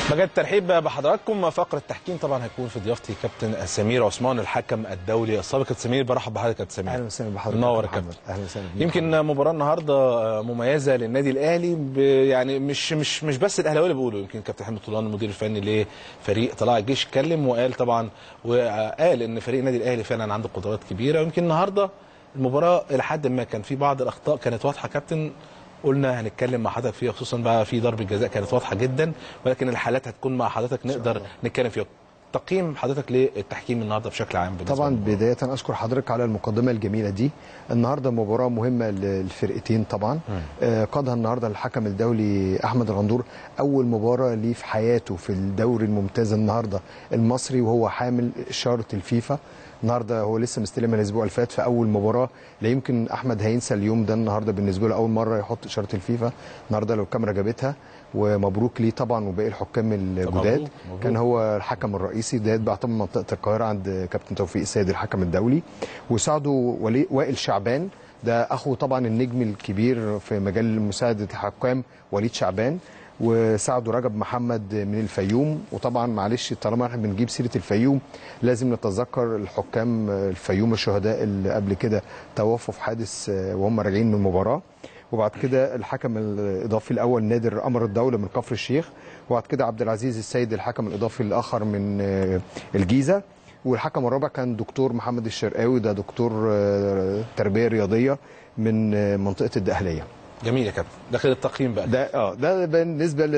بجد ترحيب بحضراتكم فقره التحكيم طبعا هيكون في ضيافتي كابتن سمير عثمان الحكم الدولي السابق كابتن سمير برحب بحضرتك كابتن سمير اهلا وسهلا بحضرتك منور يا محمد. كابتن اهلا وسهلا بيك. يمكن مباراه النهارده مميزه للنادي الاهلي ب- يعني مش مش مش بس الاهلاويه اللي بيقولوا يمكن كابتن حمد طولان المدير الفني لفريق طلائع الجيش اتكلم وقال طبعا وقال ان فريق النادي الاهلي فعلا عنده قدرات كبيره ويمكن النهارده المباراه الى حد ما كان في بعض الاخطاء كانت واضحه كابتن قلنا هنتكلم مع حضرتك فيها خصوصا بقى في ضربه جزاء كانت واضحه جدا ولكن الحالات هتكون مع حضرتك نقدر نتكلم فيها تقييم حضرتك للتحكيم النهارده بشكل عام بالنسبة طبعا للمباراة. بدايه اشكر حضرتك على المقدمه الجميله دي النهارده مباراه مهمه للفرقتين طبعا آه، قادها النهارده الحكم الدولي احمد الغندور اول مباراه ليه في حياته في الدوري الممتاز النهارده المصري وهو حامل اشاره الفيفا النهارده هو لسه مستلمها الاسبوع اللي فات في اول مباراه لا يمكن احمد هينسى اليوم ده النهارده بالنسبه له اول مره يحط اشاره الفيفا النهارده لو الكاميرا جابتها ومبروك ليه طبعا وباقي الحكام الجداد مبروك، مبروك. كان هو الحكم الرئيسي ده يتبع طبعا منطقه القاهره عند كابتن توفيق السيد الحكم الدولي وساعده ولي وائل شعبان ده اخو طبعا النجم الكبير في مجال مساعده الحكام وليد شعبان وساعده رجب محمد من الفيوم وطبعا معلش طالما احنا بنجيب سيره الفيوم لازم نتذكر الحكام الفيوم الشهداء اللي قبل كده توفوا في حادث وهم راجعين من المباراه وبعد كده الحكم الاضافي الاول نادر قمر الدوله من كفر الشيخ وبعد كده عبد العزيز السيد الحكم الاضافي الاخر من آه، الجيزه والحكم الرابع كان دكتور محمد الشرقاوي ده دكتور آه، تربيه رياضيه من آه، منطقه الدقهليه جميل يا كابتن داخل التقييم بقى ده اه ده بالنسبه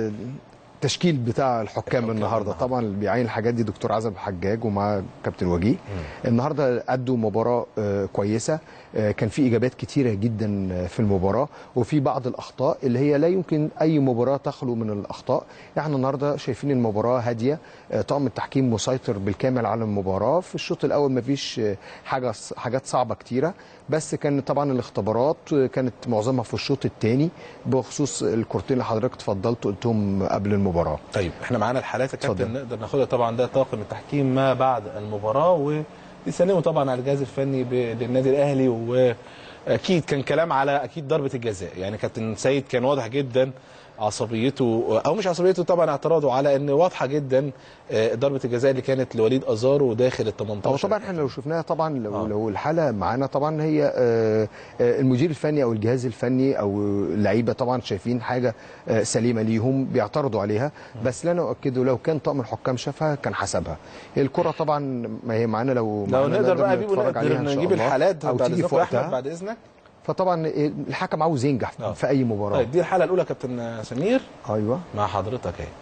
للتشكيل بتاع الحكام الحكام النهارده النهاردة. طبعا اللي بيعين الحاجات دي دكتور عزب حجاج ومع كابتن وجيه النهارده ادوا مباراه آه، كويسه آه، كان في اجابات كتيره جدا آه، في المباراه وفي بعض الاخطاء اللي هي لا يمكن اي مباراه تخلو من الاخطاء احنا النهارده شايفين المباراه هاديه آه، طاقم التحكيم مسيطر بالكامل على المباراه في الشوط الاول مفيش آه، حاجه حاجات صعبه كتيره بس كان طبعا الاختبارات آه، كانت معظمها في الشوط الثاني بخصوص الكورتين اللي حضرتك اتفضلت قلتهم قبل المباراه طيب احنا معانا الحالات يا كابتن اتفضل. نقدر ناخدها طبعا ده طاقم التحكيم ما بعد المباراه ويسلموا طبعا على الجهاز الفني ب- للنادي الاهلي واكيد كان كلام على اكيد ضربه الجزاء يعني كابتن سيد كان واضح جدا عصبيته او مش عصبيته طبعا اعتراضه على ان واضحه جدا آه، ضربه الجزاء اللي كانت لوليد ازارو داخل ال 18 هو طبعا احنا لو شفناها طبعا لو, آه. آه. لو الحاله معانا طبعا هي آه، آه، المدير الفني او الجهاز الفني او اللعيبه طبعا شايفين حاجه آه، سليمه ليهم بيعترضوا عليها بس لا نؤكده لو كان طاقم الحكام شافها كان حسبها الكره طبعا ما هي معانا لو لو معانا نقدر بقى بيبو نتفرج عليها نقدر إن شاء نجيب الله، الحالات او بعد تيجي في اذنك يا احمد وقتها بعد اذنك فطبعا الحكم عاوز ينجح آه. في اي مباراه طيب دي الحاله الاولى كابتن سمير ايوه مع حضرتك اهي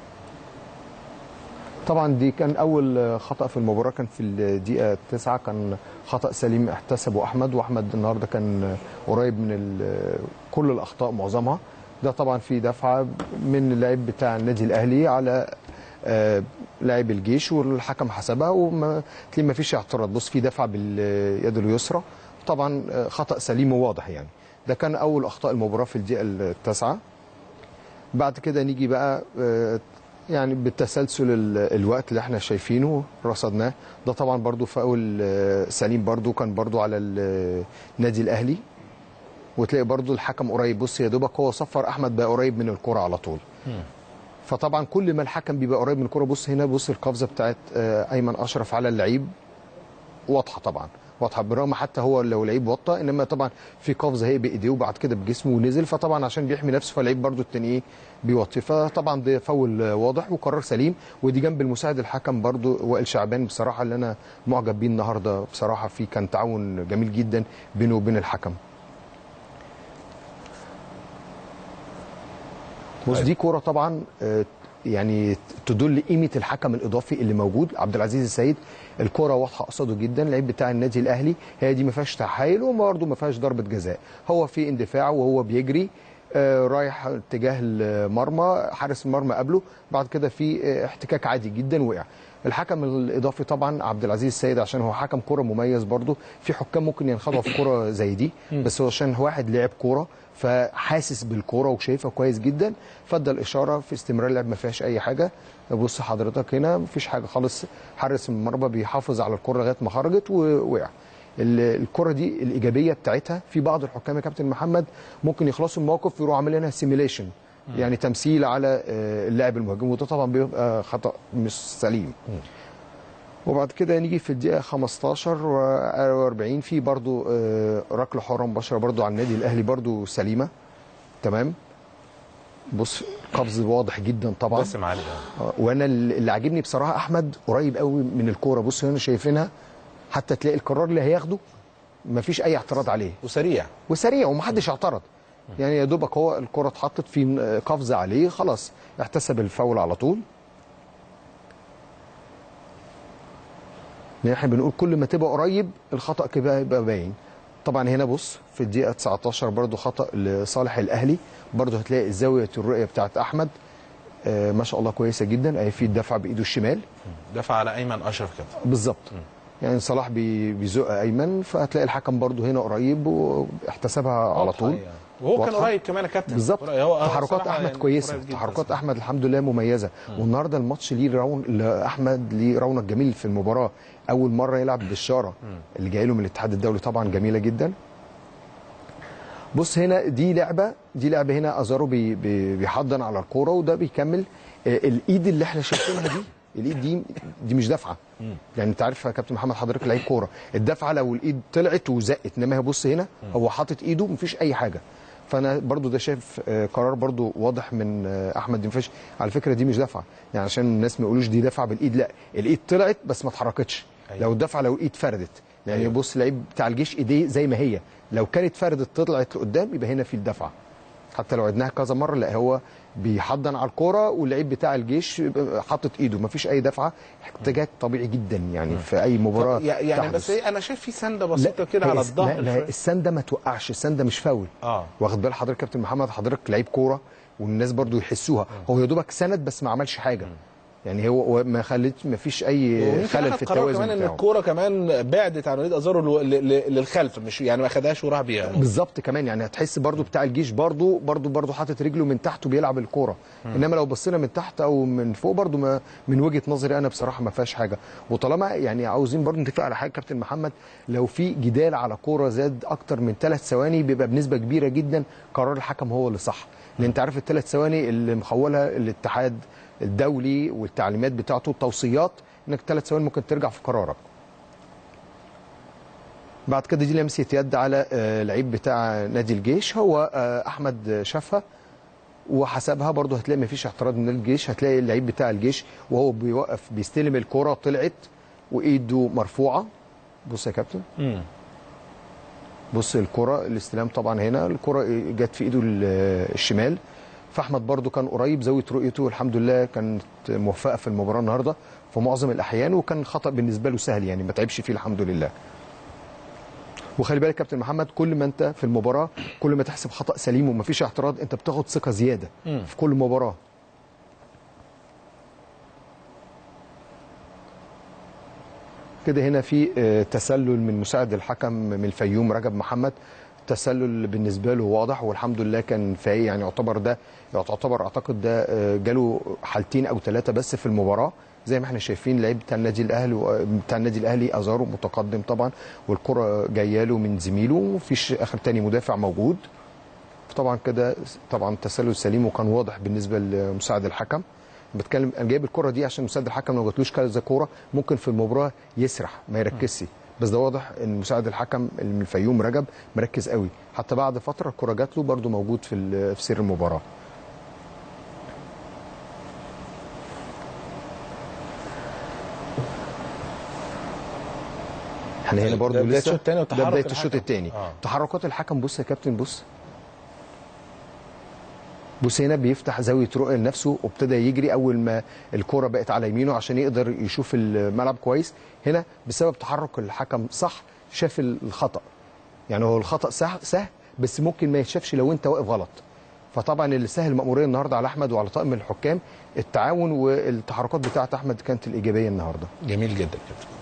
طبعا دي كان اول خطا في المباراه كان في الدقيقه 9 كان خطا سليم احتسبه احمد واحمد النهارده كان قريب من ال- كل الاخطاء معظمها ده طبعا في دفعه من اللاعب بتاع النادي الاهلي على آه، لاعب الجيش والحكم حسبها وما تلاقي ما فيش اعتراض بص في دفعه باليد اليسرى طبعا آه، خطا سليم وواضح يعني ده كان اول اخطاء المباراه في الدقيقه التاسعه بعد كده نيجي بقى آه، يعني بالتسلسل ال- الوقت اللي احنا شايفينه رصدناه ده طبعا برضو فاول آه، سليم برضو كان برضو على ال- النادي الاهلي وتلاقي برضو الحكم قريب بص يا دوبك هو صفر احمد بقى قريب من الكره على طول فطبعا كل ما الحكم بيبقى قريب من الكره بص هنا بص القفزه بتاعت آه، ايمن اشرف على اللعيب واضحه طبعا واضحه بالرغم حتى هو لو لعيب وطى انما طبعا في قفزه هي بايديه وبعد كده بجسمه ونزل فطبعا عشان بيحمي نفسه فاللعيب برده التاني ايه بيوطي فطبعا ده فاول واضح وقرار سليم ودي جنب المساعد الحكم برده وائل شعبان بصراحه اللي انا معجب بيه النهارده بصراحه في كان تعاون جميل جدا بينه وبين الحكم بص دي كوره طبعا آه، يعني تدل قيمه الحكم الاضافي اللي موجود عبد العزيز السيد الكوره واضحه قصاده جدا اللعيب بتاع النادي الاهلي هي دي ما فيهاش تحايل وبرده ما فيهاش ضربه جزاء هو في اندفاع وهو بيجري آه، رايح اتجاه المرمى حارس المرمى قبله بعد كده في آه، احتكاك عادي جدا وقع الحكم الاضافي طبعا عبد العزيز السيد عشان هو حكم كوره مميز برضه في حكام ممكن ينخدعوا في كوره زي دي بس هو عشان واحد لعب كوره فحاسس بالكوره وشايفها كويس جدا فادى الاشاره في استمرار اللعب ما فيهاش اي حاجه بص حضرتك هنا ما فيش حاجه خالص حارس المرمى بيحافظ على الكوره لغايه ما خرجت ووقع ال- الكره دي الايجابيه بتاعتها في بعض الحكام يا كابتن محمد ممكن يخلصوا الموقف ويروحوا عاملين لها سيميليشن يعني تمثيل على آه، اللاعب المهاجم وده طبعا بيبقى خطا مش سليم وبعد كده نيجي في الدقيقه 15 و40 في برضو آه، ركله حره مباشره برضو على النادي الاهلي برضو سليمه تمام بص قفز واضح جدا طبعا باسم علي آه. آه، وانا اللي عاجبني بصراحه احمد قريب قوي من الكوره بص هنا شايفينها حتى تلاقي القرار اللي هياخده مفيش اي اعتراض عليه وسريع وسريع ومحدش اعترض يعني يا دوبك هو الكره اتحطت في قفز عليه خلاص احتسب الفاول على طول يعني احنا بنقول كل ما تبقى قريب الخطا كده يبقى باين طبعا هنا بص في الدقيقه 19 برضو خطا لصالح الاهلي برضو هتلاقي زاويه الرؤيه بتاعت احمد آه ما شاء الله كويسه جدا اهي في الدفع بايده الشمال دفع على ايمن اشرف كده بالظبط يعني صلاح بي- بيزق ايمن فهتلاقي الحكم برضو هنا قريب واحتسبها على واضحة طول يعني. وهو كان واضحة. قريب كمان يا كابتن بالظبط قريب. هو تحركات صراحة احمد يعني كويسه قريب جدا. تحركات احمد الحمد لله مميزه والنهارده الماتش ليه رون احمد ليه رونق جميل في المباراه اول مره يلعب بالشاره اللي جاي له من الاتحاد الدولي طبعا جميله جدا بص هنا دي لعبه دي لعبه هنا ازارو بي بي بيحضن على الكوره وده بيكمل آه، الايد اللي احنا شايفينها دي الايد دي دي مش دفعه يعني انت عارف يا كابتن محمد حضرتك لعيب كوره الدفعه لو الايد طلعت وزقت انما هي بص هنا هو حاطط ايده مفيش اي حاجه فانا برضو ده شايف آه، قرار برضو واضح من آه، احمد دنفش على فكره دي مش دفعه يعني عشان الناس ما يقولوش دي دفعه بالايد لا الايد طلعت بس ما اتحركتش أيوة. لو الدفعه لو الايد فردت يعني أيوة. بص لعيب بتاع الجيش ايديه زي ما هي لو كانت فردت طلعت لقدام يبقى هنا في الدفعه حتى لو عدناها كذا مره لا هو بيحضن على الكوره واللعيب بتاع الجيش يبقى حاطط ايده مفيش اي دفعه احتجاج طبيعي جدا يعني في اي مباراه طب يعني تحدث. بس إيه، انا شايف في سنده بسيطه كده هي على الس- الظهر لا لا شوية. السنده ما توقعش السنده مش فاول اه واخد بال حضرتك كابتن محمد حضرتك لعيب كوره والناس برضو يحسوها هو يا دوبك سند بس ما عملش حاجه يعني هو هو ما خلت ما فيش اي ويمكن خلل أخد في قرار التوازن كمان ان بتاعه الكوره كمان بعدت عن وليد ازارو لو- ل- ل- للخلف مش يعني ما خدهاش وراح بيها بالظبط كمان يعني هتحس برضو بتاع الجيش برضو برضو برضو حاطط رجله من تحت وبيلعب الكوره انما لو بصينا من تحت او من فوق برضو ما من وجهه نظري انا بصراحه ما فيهاش حاجه وطالما يعني عاوزين برضو نتفق على حاجه كابتن محمد لو في جدال على كوره زاد اكتر من ثلاث ثواني بيبقى بنسبه كبيره جدا قرار الحكم هو اللي صح لان انت عارف الثلاث ثواني اللي مخولها الاتحاد الدولي والتعليمات بتاعته التوصيات انك ثلاث ثواني ممكن ترجع في قرارك بعد كده دي لمسه يد على آه، لعيب بتاع نادي الجيش هو آه، احمد شافها وحسبها برضه هتلاقي مفيش اعتراض من الجيش هتلاقي اللعيب بتاع الجيش وهو بيوقف بيستلم الكرة طلعت وايده مرفوعه بص يا كابتن مم. بص الكرة الاستلام طبعا هنا الكرة جت في ايده ال- الشمال فاحمد برضو كان قريب زاويه رؤيته الحمد لله كانت موفقه في المباراه النهارده في معظم الاحيان وكان خطا بالنسبه له سهل يعني ما تعبش فيه الحمد لله وخلي بالك كابتن محمد كل ما انت في المباراه كل ما تحسب خطا سليم ومفيش اعتراض انت بتاخد ثقه زياده مم. في كل مباراه كده هنا في آه، تسلل من مساعد الحكم من الفيوم رجب محمد تسلل بالنسبه له واضح والحمد لله كان فايق يعني يعتبر ده يعتبر اعتقد ده آه، جاله حالتين او ثلاثه بس في المباراه زي ما احنا شايفين لعيب بتاع النادي الاهلي و- بتاع النادي الاهلي ازارو متقدم طبعا والكره جايه له من زميله ومفيش اخر تاني مدافع موجود طبعا كده طبعا تسلل سليم وكان واضح بالنسبه لمساعد الحكم بتكلم انا جايب الكره دي عشان مساعد الحكم لو جاتلوش كذا كوره ممكن في المباراه يسرح ما يركزش بس ده واضح ان مساعد الحكم اللي من الفيوم رجب مركز قوي حتى بعد فتره الكره جات له برده موجود في ال- في سير المباراه احنا هنا ده برضه بداية لسه الشوط التاني ده وتحرك بدايه الشوط الحكم. الثاني آه. تحركات الحكم بص يا كابتن بص بص هنا بيفتح زاويه رؤيه لنفسه وابتدى يجري اول ما الكره بقت على يمينه عشان يقدر يشوف الملعب كويس هنا بسبب تحرك الحكم صح شاف الخطا يعني هو الخطا سهل سهل بس ممكن ما يتشافش لو انت واقف غلط فطبعا اللي سهل المأمورية النهارده على احمد وعلى طاقم الحكام التعاون والتحركات بتاعه احمد كانت الايجابيه النهارده جميل جدا كده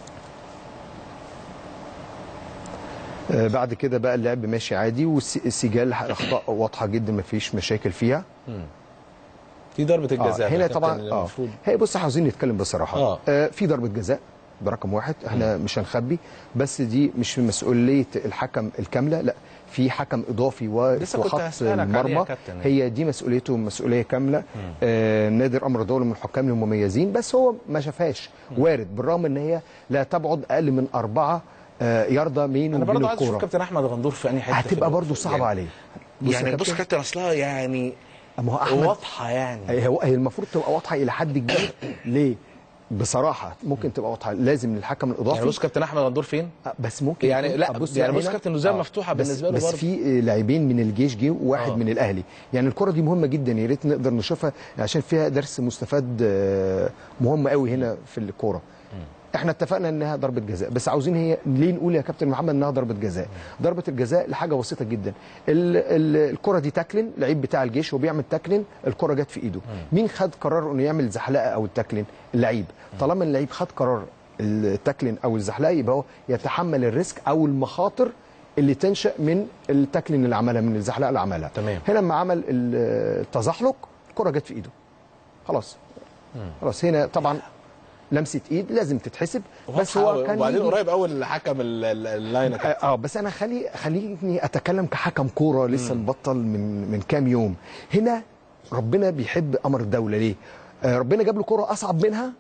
آه، بعد كده بقى اللعب ماشي عادي والسجال اخطاء واضحه جدا ما فيش مشاكل فيها في ضربه الجزاء آه هنا ده طبعا كابتن اه المفروض هي بص عاوزين نتكلم بصراحه آه. آه في ضربه جزاء ده رقم واحد احنا مش هنخبي بس دي مش من مسؤوليه الحكم الكامله لا في حكم اضافي واقف لسه كنت وخط هسألك عليه يا المرمى كابتن. هي دي مسؤوليته مسؤوليه كامله آه نادر امر دوله من الحكام المميزين بس هو ما شافهاش وارد بالرغم ان هي لا تبعد اقل من اربعه آه يرضى مين انا وبين برضه عايز اشوف الكوره كابتن احمد غندور في انهي حته في هتبقى ال- برضه صعبه يعني عليه بص يا يعني بص كابتن، كابتن اصلها يعني ما هو احمد واضحه يعني هي هو- هي المفروض تبقى واضحه الى حد كبير ليه؟ بصراحه ممكن تبقى واضحه لازم الحكم الاضافي يعني بص كابتن احمد غندور فين؟ بس ممكن يعني يكون- لا، أبص يعني بقى بص هنا- كابتن نزام مفتوحة بس بالنسبة له بس برضه. في لاعبين من الجيش جه وواحد آه. من الاهلي يعني الكره دي مهمه جدا يا ريت نقدر نشوفها عشان فيها درس مستفاد آه، مهم قوي هنا في الكوره احنا اتفقنا انها ضربه جزاء بس عاوزين هي ليه نقول يا كابتن محمد انها ضربه جزاء ضربه الجزاء لحاجه بسيطه جدا ال ال الكره دي تاكلين لعيب بتاع الجيش وبيعمل تاكلين الكره جت في ايده مين خد قرار انه يعمل زحلقه او التاكلين اللعيب طالما اللعيب خد قرار التاكلين او الزحلقه يبقى هو يتحمل الريسك او المخاطر اللي تنشا من التاكلين اللي عملها من الزحلقه اللي عملها تمام. هنا لما عمل ال- التزحلق الكره جت في ايده خلاص خلاص هنا طبعا لمسه ايد لازم تتحسب بس هو كان وبعدين يجي- قريب قوي الحكم ال- ال- اللاين يا كابتن. اه بس انا خلي خليني اتكلم كحكم كوره لسه مبطل من من كام يوم هنا ربنا بيحب امر الدوله ليه آه ربنا جاب له كوره اصعب منها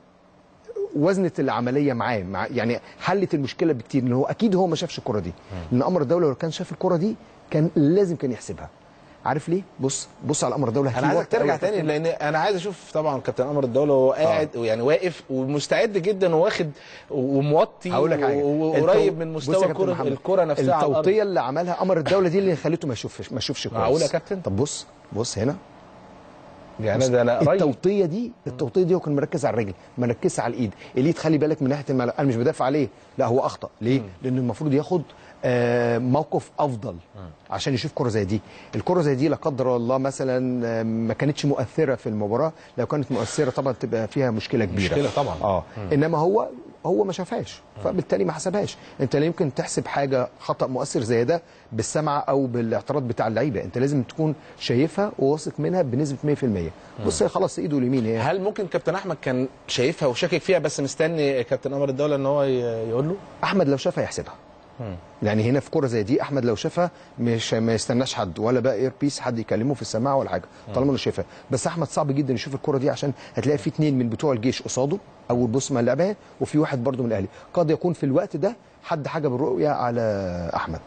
وزنت العمليه معاه مع يعني حلت المشكله بكتير ان هو اكيد هو ما شافش الكوره دي لان امر الدوله لو كان شاف الكوره دي كان لازم كان يحسبها عارف ليه بص بص على امر الدوله انا هتيجي عايزك وقت أول ترجع ما تاني تفهم. لان انا عايز اشوف طبعا كابتن امر الدوله وهو قاعد يعني واقف ومستعد جدا وواخد وموطي هقول لك حاجه وقريب التو- من بص يا مستوى كابتن الكره محمد، الكره نفسها على الأرض. التوطيه اللي عملها امر الدوله دي اللي خليته ما يشوفش ما يشوفش كويس معقول يا كابتن؟ طب بص بص هنا يعني ده انا قريب التوطيه دي التوطيه دي هو كان مركز على الرجل مركز على الايد الايد خلي بالك من ناحيه الملعب انا مش بدافع عليه لا هو اخطا ليه لان المفروض ياخد آه، موقف افضل عشان يشوف كره زي دي الكره زي دي لا قدر الله مثلا آه، ما كانتش مؤثره في المباراه لو كانت مؤثره طبعا تبقى فيها مشكله كبيره مشكلة طبعا. اه انما هو هو ما شافهاش فبالتالي ما حسبهاش انت لا يمكن تحسب حاجه خطا مؤثر زي ده بالسمع او بالاعتراض بتاع اللعيبه انت لازم تكون شايفها وواثق منها بنسبه 100% بص هي خلاص ايده اليمين هي هل ممكن كابتن احمد كان شايفها وشاكك فيها بس مستني كابتن امر الدوله ان هو ي- يقول له احمد لو شافها يحسبها يعني هنا في كوره زي دي احمد لو شافها مش ما يستناش حد ولا بقى اير بيس حد يكلمه في السماعه ولا حاجه طالما انه شايفها بس احمد صعب جدا يشوف الكوره دي عشان هتلاقي في اتنين من بتوع الجيش قصاده اول بص ما لعبها وفي واحد برده من الاهلي قد يكون في الوقت ده حد حاجه بالرؤيه على احمد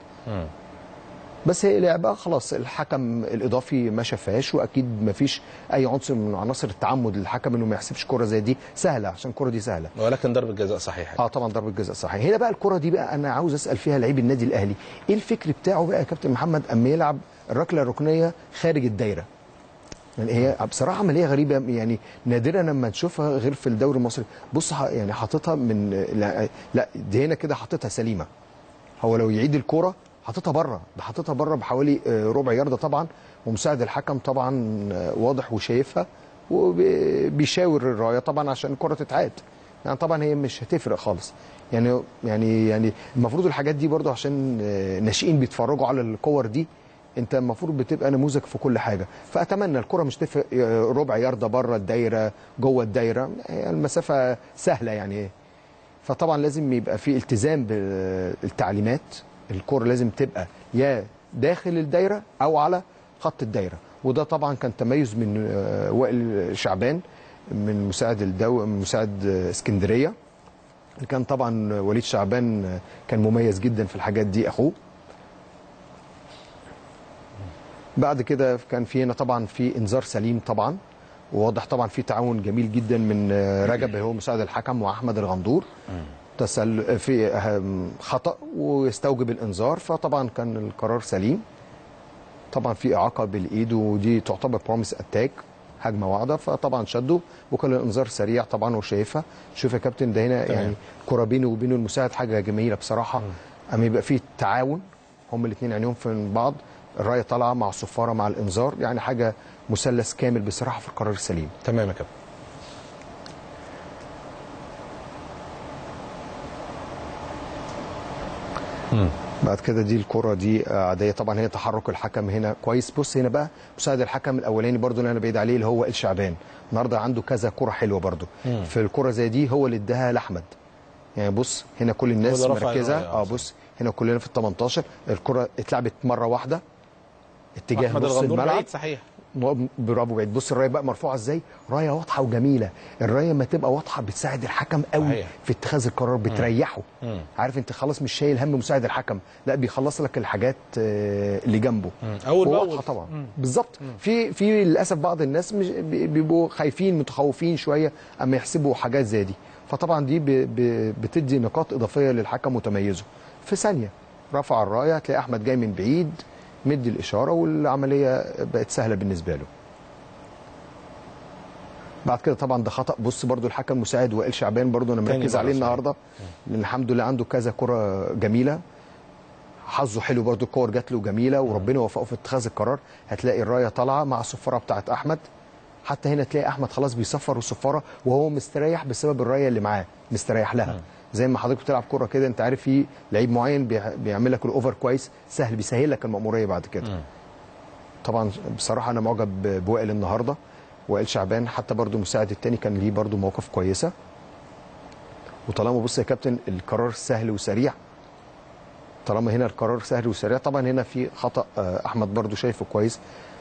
بس هي لعبه خلاص الحكم الاضافي ما شافهاش واكيد ما فيش اي عنصر من عناصر التعمد للحكم انه ما يحسبش كوره زي دي سهله عشان الكوره دي سهله ولكن ضربه جزاء صحيحه اه طبعا ضربه جزاء صحيح هنا بقى الكره دي بقى انا عاوز اسال فيها لعيب النادي الاهلي ايه الفكر بتاعه بقى يا كابتن محمد اما يلعب الركله الركنيه خارج الدايره يعني هي بصراحه عمليه غريبه يعني نادرا لما تشوفها غير في الدوري المصري بص ح- يعني حاططها من لا, لا دي هنا كده حاططها سليمه هو لو يعيد الكوره حاططها بره ده حاططها بره بحوالي آه، ربع يارده طبعا ومساعد الحكم طبعا آه، واضح وشايفها وبيشاور الرايه طبعا عشان الكره تتعاد يعني طبعا هي مش هتفرق خالص يعني يعني يعني المفروض الحاجات دي برضو عشان آه، ناشئين بيتفرجوا على الكور دي انت المفروض بتبقى نموذج في كل حاجه فاتمنى الكره مش تفرق آه، ربع يارده بره الدايره جوه الدايره هي المسافه سهله يعني فطبعا لازم يبقى في التزام بالتعليمات الكرة لازم تبقى يا داخل الدايرة أو على خط الدايرة وده طبعا كان تميز من آه، وائل شعبان من مساعد الدو من مساعد آه، اسكندرية اللي كان طبعا وليد شعبان آه، كان مميز جدا في الحاجات دي أخوه بعد كده كان في هنا طبعا في انذار سليم طبعا وواضح طبعا في تعاون جميل جدا من آه، رجب هو مساعد الحكم واحمد الغندور تسل في أهم خطا ويستوجب الانذار فطبعا كان القرار سليم طبعا في اعاقه بالايد ودي تعتبر بروميس اتاك هجمه واحده فطبعا شده وكان الانذار سريع طبعا وشايفها شوف يا كابتن ده هنا تمام. يعني كره بينه وبين المساعد حاجه جميله بصراحه اما يبقى في تعاون هم الاثنين عينيهم في بعض الرايه طالعه مع الصفاره مع الانذار يعني حاجه مثلث كامل بصراحه في القرار السليم تمام يا كابتن بعد كده دي الكرة دي عادية طبعا هي تحرك الحكم هنا كويس بص هنا بقى مساعد الحكم الأولاني برضو اللي أنا بعيد عليه اللي هو الشعبان النهارده عنده كذا كرة حلوة برضو في الكرة زي دي هو اللي اداها لأحمد يعني بص هنا كل الناس هو اللي رفع مركزة الراية، اه آه. بص هنا كلنا في ال 18 الكره اتلعبت مره واحده اتجاه احمد نص الغندور الملعب بعيد صحيح برافو بعيد بص الرايه بقى مرفوعه ازاي رايه واضحه وجميله الرايه ما تبقى واضحه بتساعد الحكم قوي صحيح. في اتخاذ القرار بتريحه مم. عارف انت خلاص مش شايل هم مساعد الحكم لا بيخلص لك الحاجات آه، اللي جنبه اول واضحه باول طبعا بالظبط في في للاسف بعض الناس مش بي- بيبقوا خايفين متخوفين شويه اما يحسبوا حاجات زي دي فطبعا دي ب- ب- بتدي نقاط اضافيه للحكم وتميزه في ثانيه رفع الرايه هتلاقي احمد جاي من بعيد مدي الاشاره والعمليه بقت سهله بالنسبه له بعد كده طبعا ده خطا بص برضو الحكم مساعد وائل شعبان برضو انا تاني مركز مرة عليه صحيح. النهارده لان الحمد لله عنده كذا كره جميله حظه حلو برضو الكور جات له جميله وربنا وفقه في اتخاذ القرار هتلاقي الرايه طالعه مع الصفاره بتاعت احمد حتى هنا تلاقي احمد خلاص بيصفر الصفاره وهو مستريح بسبب الرايه اللي معاه مستريح لها زي ما حضرتك بتلعب كوره كده انت عارف في لعيب معين بيع- بيعمل لك الاوفر كويس سهل بيسهل لك المأموريه بعد كده طبعا بصراحه انا معجب ب- بوائل النهارده وائل شعبان حتى برضو المساعد التاني كان ليه برضو مواقف كويسه وطالما بص يا كابتن القرار سهل وسريع طالما هنا القرار سهل وسريع طبعا هنا في خطا آه، احمد برضو شايفه كويس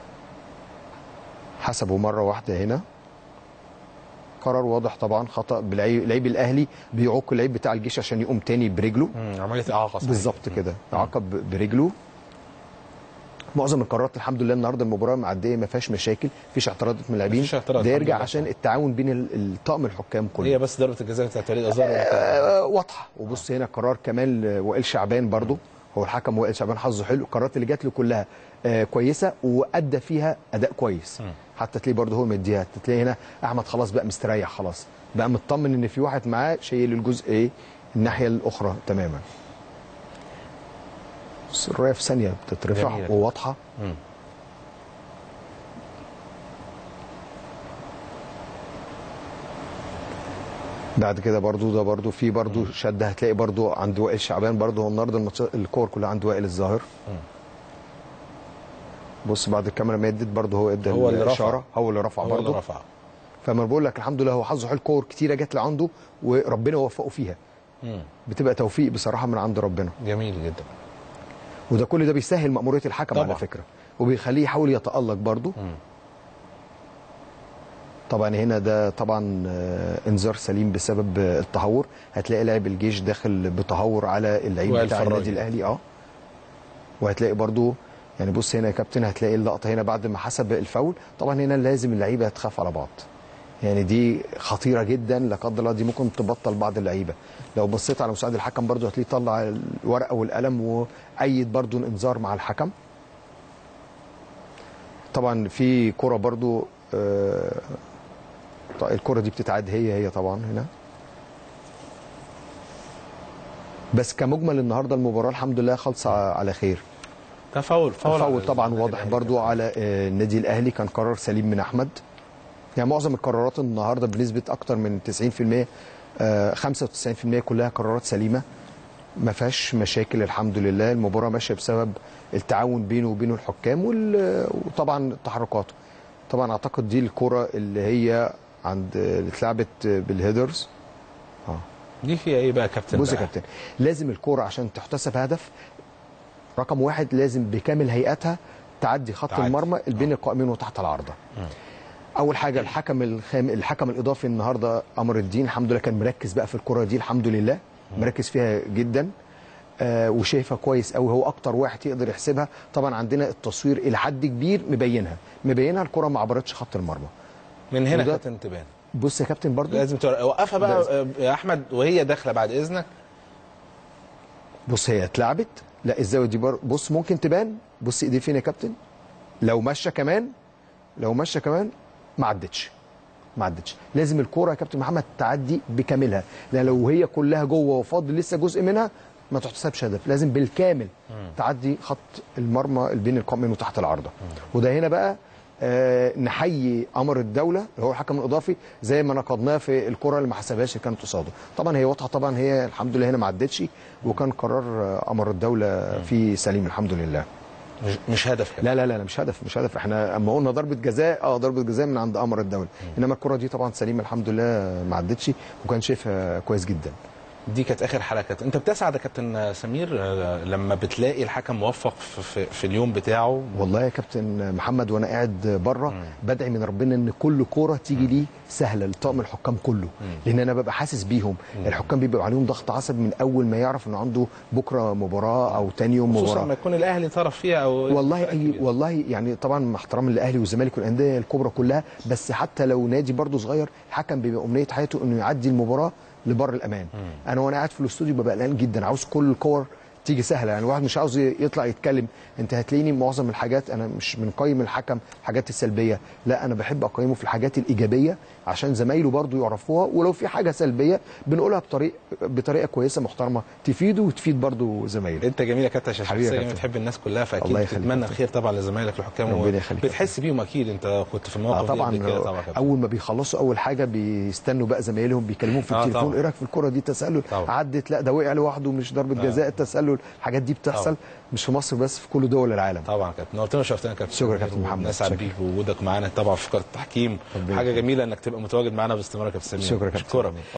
حسبه مره واحده هنا قرار واضح طبعا خطا بلعيب لعيب الاهلي بيعوق اللعيب بتاع الجيش عشان يقوم تاني برجله مم. عمليه اعاقه صحيح. بالظبط كده عقب برجله معظم القرارات الحمد لله النهارده المباراه معديه ما فيهاش مشاكل مفيش اعتراضات من اللاعبين مفيش اعتراض، ده الحمد يرجع لله. عشان التعاون بين ال- الطاقم الحكام كله هي بس ضربه الجزاء بتاعت وليد ازار آه، واضحه وبص هنا قرار كمان ل- وائل شعبان برضو هو الحكم وائل شعبان حظه حلو القرارات اللي جات له كلها آه، كويسه وادى فيها اداء كويس حتى تلاقيه برضه هو مديها تلاقي هنا احمد خلاص بقى مستريح خلاص بقى مطمن ان في واحد معاه شايل الجزء ايه الناحيه الاخرى تماما بص الرايه في ثانيه بتترفع جميلة. وواضحه مم. بعد كده برضو ده برضو في برضو شده هتلاقي برضو عند وائل شعبان برضو هو النهارده الماتش- الكور كلها عند وائل الظاهر بص بعد الكاميرا ما ادت برضو هو ادى هو اللي رفع. الاشاره هو اللي رفع هو برضو اللي رفع فما بقول لك الحمد لله هو حظه حلو كور كتيره جت لعنده وربنا وفقه فيها مم. بتبقى توفيق بصراحه من عند ربنا جميل جدا وده كل ده بيسهل مأمورية الحكم طبعا. على فكرة وبيخليه يحاول يتألق برضه مم. طبعا هنا ده طبعا آه، انذار سليم بسبب آه، التهور هتلاقي لاعب الجيش داخل بتهور على اللعيب وائل بتاع فراج. النادي الاهلي اه وهتلاقي برضو يعني بص هنا يا كابتن هتلاقي اللقطه هنا بعد ما حسب الفاول طبعا هنا لازم اللعيبه تخاف على بعض يعني دي خطيره جدا لا قدر الله دي ممكن تبطل بعض اللعيبه لو بصيت على مساعد الحكم برضو هتلاقيه طلع الورقه والقلم وايد برضو الانذار مع الحكم طبعا في كره برضو آه، طيب الكره دي بتتعاد هي هي طبعا هنا بس كمجمل النهارده المباراه الحمد لله خالصه على خير ده فاول فاول فاول على طبعا النادي واضح الأهلي. برضو على آه، النادي الاهلي كان قرار سليم من احمد يعني معظم القرارات النهارده بنسبه اكتر من 90% آه، 95% كلها قرارات سليمه ما فيهاش مشاكل الحمد لله المباراه ماشيه بسبب التعاون بينه وبين الحكام وال- وطبعا تحركاته طبعا اعتقد دي الكره اللي هي عند اللي اتلعبت بالهيدرز دي فيها ايه بقى يا كابتن بص يا بقى؟ كابتن لازم الكرة عشان تحتسب هدف رقم واحد لازم بكامل هيئتها تعدي خط تعدي. المرمى بين القائمين وتحت العارضه اول حاجه الحكم الخام الحكم الاضافي النهارده قمر الدين الحمد لله كان مركز بقى في الكره دي الحمد لله مركز فيها جدا آه وشايفها كويس قوي هو اكتر واحد يقدر يحسبها طبعا عندنا التصوير الى حد كبير مبينها مبينها الكره ما عبرتش خط المرمى من هنا وده- كابتن تبان بص يا كابتن برضو لازم تور- وقفها بقى آه، يا احمد وهي داخله بعد اذنك بص هي اتلعبت لا الزاويه دي بر... بص ممكن تبان بص ايديه فين يا كابتن لو مشى كمان لو مشى كمان ما عدتش ما عدتش لازم الكوره يا كابتن محمد تعدي بكاملها لان لو هي كلها جوه وفاضل لسه جزء منها ما تحتسبش هدف لازم بالكامل تعدي خط المرمى اللي بين القائمين وتحت العارضه وده هنا بقى آه نحيي امر الدوله اللي هو الحكم الاضافي زي ما نقدناه في الكره اللي ما حسبهاش اللي كانت قصاده طبعا هي واضحه طبعا هي الحمد لله هنا ما عدتش وكان قرار آه، امر الدوله فيه سليم الحمد لله مش, مش هدف كده لا لا لا لا، مش هدف مش هدف احنا اما قلنا ضربه جزاء اه ضربه جزاء من عند امر الدوله انما الكره دي طبعا سليمه الحمد لله ما عدتش وكان شايفها كويس جدا دي كانت اخر حلقات انت بتسعد يا كابتن سمير آه، لما بتلاقي الحكم موفق في, في, في اليوم بتاعه والله يا كابتن محمد وانا قاعد بره بدعي من ربنا ان كل كوره تيجي لي سهله لطاقم الحكام كله لان انا ببقى حاسس بيهم الحكام بيبقى عليهم ضغط عصب من اول ما يعرف انه عنده بكره مباراه او تاني يوم خصوصا مباراه لما يكون الاهلي طرف فيها او والله اي والله يعني طبعا مع احترام للاهلي والزمالك والانديه الكبرى كلها بس حتى لو نادي برضه صغير الحكم بيبقى امنيه حياته انه يعدي المباراه لبر الامان انا وانا قاعد في الاستوديو ببقى قلقان جدا عاوز كل الكور تيجي سهله يعني الواحد مش عاوز يطلع يتكلم انت هتلاقيني معظم الحاجات انا مش من قيم الحكم الحاجات السلبيه لا انا بحب اقيمه في الحاجات الايجابيه عشان زمايله برضو يعرفوها ولو في حاجه سلبيه بنقولها بطريقه بطريقه كويسه محترمه تفيده وتفيد برضو زمايله انت جميل يا كابتن عشان حبيبي يا شخصيه كابتن. بتحب الناس كلها فاكيد الله يخليك بتتمنى يا الخير طبعا لزمايلك الحكام ربنا يخليك. بتحس بيهم اكيد انت كنت في آه المواقف طبعا دي قبل كده طبعا يا كابتن. اول ما بيخلصوا اول حاجه بيستنوا بقى زمايلهم بيكلموهم في آه التليفون طبعا. ايه رايك في الكره دي تسلل طبعا. عدت لا ده وقع لوحده مش ضربه جزاء التسلل الحاجات دي بتحصل مش في مصر بس في كل دول العالم طبعا يا كابتن نورتنا وشرفتنا يا كابتن شكرا يا كابتن محمد. نسعد شكرا. بيك بوجودك معانا طبعا في فقره التحكيم ربنا حاجه يخليك. جميله انك تبقى متواجد معانا باستمرار يا كابتن سمير شكرا يا كابتن أشكرك. سمير.